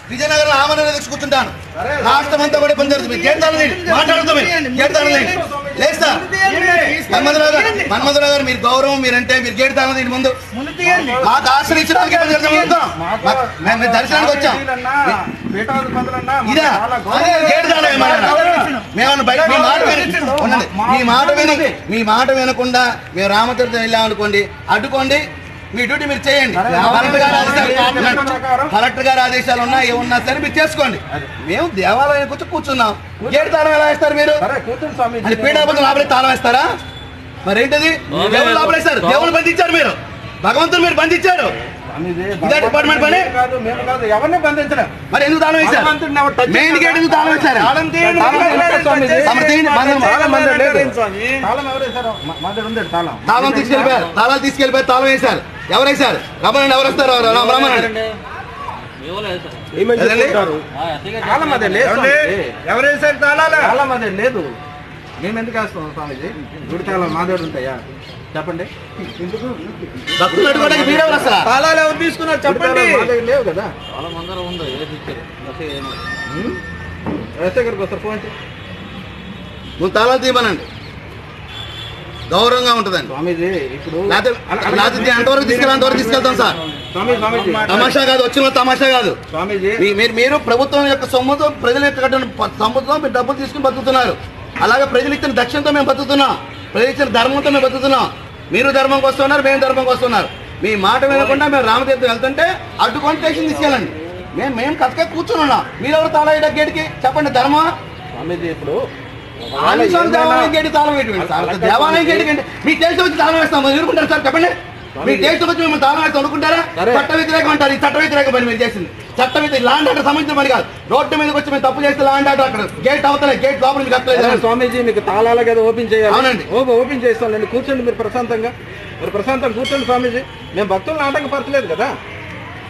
విజయనగరం ఆమరణ దీక్ష కూర్చుంటాను రాష్ట్రం అంతా కూడా పని జరుగుతుంది గేట్ తాళం తీయండి. మాట్లాడుతాం గేట్ తాళం తీయండి. లేస్తా మన్మధరావు గారు మన్మధరావు గారు మీరు గౌరవం మీరంటే మీరు గేట్ తాళం తీయండి ముందు మాకు ఆశ్రయించడానికి పని జరుగుతుంది మొత్తం. మాకు- మేము మేము దర్శనానికి వచ్చాం ఇదా గేట్ తాళం ఏమన్నా మేమన్నా బయట మీ మాట విని ఉండండి. మీ మాట విని మీ మాట వినకుండా మేము రామతీర్థం వెళ్ళామనుకోండి అడ్డుకోండి మీ డ్యూటీ మీరు చేయండి కలెక్టర్ గారి ఆదేశాలు కలెక్టర్ గారి ఆదేశాలు ఉన్నా ఏమున్నా సరే మీరు చేసుకోండి మేము దేవాలయానికి వచ్చి కూర్చున్నాం గేట్ తాళం ఎలా వేస్తారు మీరు అని పీఠాపతి లోపలికి తాళం వేస్తారా మరి ఏంటది దేవుడు లోపలేస్తారు దేవుడు బంధించారు మీరు భగవంతుడు మీరు బంధించారు ఇదే డిపార్ట్మెంట్ పని కాదు మేము కాదు ఎవరిని బంధించలేం మరి ఎందుకు తాళం వేశారు భగవంతుడిని ఎవరు touch మెయిన్ గేట్ ఎందుకు తాళం వేశారు తాళం తీయండి. తాళం లేదు స్వామి. తమరు తీయండి, బంధం. తాళం మన దగ్గర లేదు. స్వామి. తాళం ఎవరు వేశారు మా- మా దగ్గర ఉంది తాళం తాళం తీసుకెళ్ళిపోయారు తాళాలు తీసుకెళ్ళిపోయారు తాళం వేశారు ఎవరు వేశారు రమ్మనండి ఎవరు వస్తారు ఎవరు? రమ్మ- రమ్మనండి ఏమని అదండి. చెప్పుకుంటారు? తాళం అదే లేదు ఏమండి? స్వామి. ఎవరు వేసారు తాళాలు తాళం అదే లేదు మేము ఎందుకు వేస్తాం స్వామిజీ గుడి తాళం మా దగ్గర ఉంటాయా చెప్పండి ఎందుకు భక్తులు అడుగుకోవడానికి మీరెవరు అసలు తాళాలు ఎవరు తీసుకున్నారు గుడి చెప్పండి తాళం మా దగ్గర లేవు కదా ఎస్ఐ గారికి వస్తారు ఫోన్ చేయి. నువ్వు తాళాలు తీయమనండి గౌరవంగా ఉంటుందండి స్వామీజీ ఇప్పుడు లేకపోతే లేకపోతే ఎంతవరకు తీసుకెళ్ళి అంతవరకు తీసుకెళ్తాం సార్ స్వామి స్వామీజీ తమాషా కాదు వచ్చిన తమాషా కాదు స్వామీజీ మీ- మీరు మీరు ప్రభుత్వం యొక్క సొమ్ముతో ప్రజల యొక్క కట్టిన ప- సొమ్ముతో మీరు డబ్బులు తీసుకుని బతుకుతున్నారు అలాగే ప్రజలు ఇచ్చిన దక్షిణతో మేము బతుకుతున్నాం ప్రజలు ఇచ్చిన ధర్మంతో మేము బతుకుతున్నాం మీరు ధర్మంకి వస్తున్నారు మేము ధర్మంకి వస్తున్నారు మీ మాట వినకుండా మేము రామతీర్థం వెళ్తుంటే అడ్డుకొని స్టేషన్ తీసుకెళ్ళండి మేము మేము కథకే కూర్చుని ఉన్నాం మీరెవరు తాళా వేయడం గేటుకి చెప్పండి ధర్మం స్వామీజీ ఇప్పుడు ఆంజనేయ దేవాలయం గేటు తాళం వేయటం సార్ దేవాలయం గేటు కంటే మీ దేశం వచ్చి తాళం వేస్తాం మీరు ఊరుకుంటారు సార్ చెప్పండి మీ దేశం వచ్చి మేము తాళం వేస్తాం అనుకుంటారా సరే. చట్ట వ్యతిరేకం అంటారు ఈ చట్ట వ్యతిరేక పని మీరు చేసింది చట్ట వ్యతిరేక లాండ్ ఆర్డర్ సంబంధించిన పని కాదు రోడ్డు మీదకి వచ్చి మేము తప్పు చేస్తే లాండ్ ఆర్డర్ అక్కడ గేట్ అవతలే గేట్ లోపల మీకు సరే, అక్కలేదు స్వామీజీ మీకు తాళాల కదా ఓపెన్ చేయాలి అవునండి. ఓ ఓపెన్ చేస్తానండి కూర్చోండి మీరు ప్రశాంతంగా మీరు ప్రశాంతంగా కూర్చోండి స్వామీజీ మేము భక్తులను ఆటంకపరచలేదు కదా